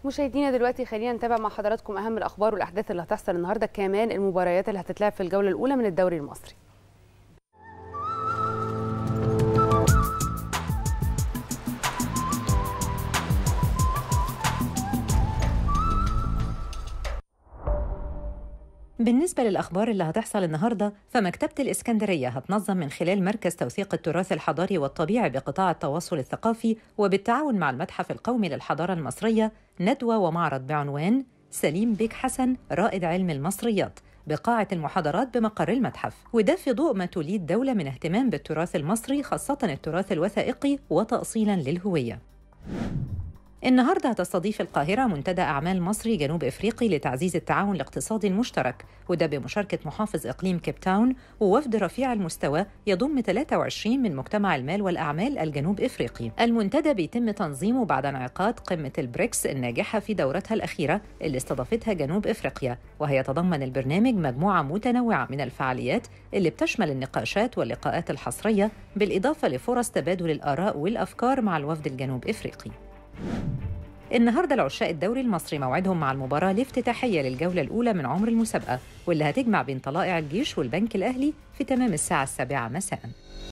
مشاهدينا دلوقتي خلينا نتابع مع حضراتكم اهم الاخبار والاحداث اللي هتحصل النهارده كمان المباريات اللي هتتلعب في الجوله الاولى من الدوري المصري بالنسبة للأخبار اللي هتحصل النهاردة فمكتبة الإسكندرية هتنظم من خلال مركز توثيق التراث الحضاري والطبيعي بقطاع التواصل الثقافي وبالتعاون مع المتحف القومي للحضارة المصرية ندوة ومعرض بعنوان سليم بيك حسن رائد علم المصريات بقاعة المحاضرات بمقر المتحف وده في ضوء ما توليد دولة من اهتمام بالتراث المصري خاصة التراث الوثائقي وتأصيلا للهوية النهارده هتستضيف القاهرة منتدى أعمال مصري جنوب إفريقي لتعزيز التعاون الاقتصادي المشترك وده بمشاركة محافظ إقليم كيب تاون ووفد رفيع المستوى يضم 23 من مجتمع المال والأعمال الجنوب إفريقي المنتدى بيتم تنظيمه بعد انعقاد قمة البريكس الناجحة في دورتها الأخيرة اللي استضافتها جنوب إفريقيا وهيتضمن البرنامج مجموعة متنوعة من الفعاليات اللي بتشمل النقاشات واللقاءات الحصرية بالإضافة لفرص تبادل الآراء والأفكار مع الوفد الجنوب إفريقي النهارده العشاق الدوري المصري موعدهم مع المباراه الافتتاحيه للجوله الاولى من عمر المسابقه واللي هتجمع بين طلائع الجيش والبنك الاهلي في تمام الساعه السابعه مساء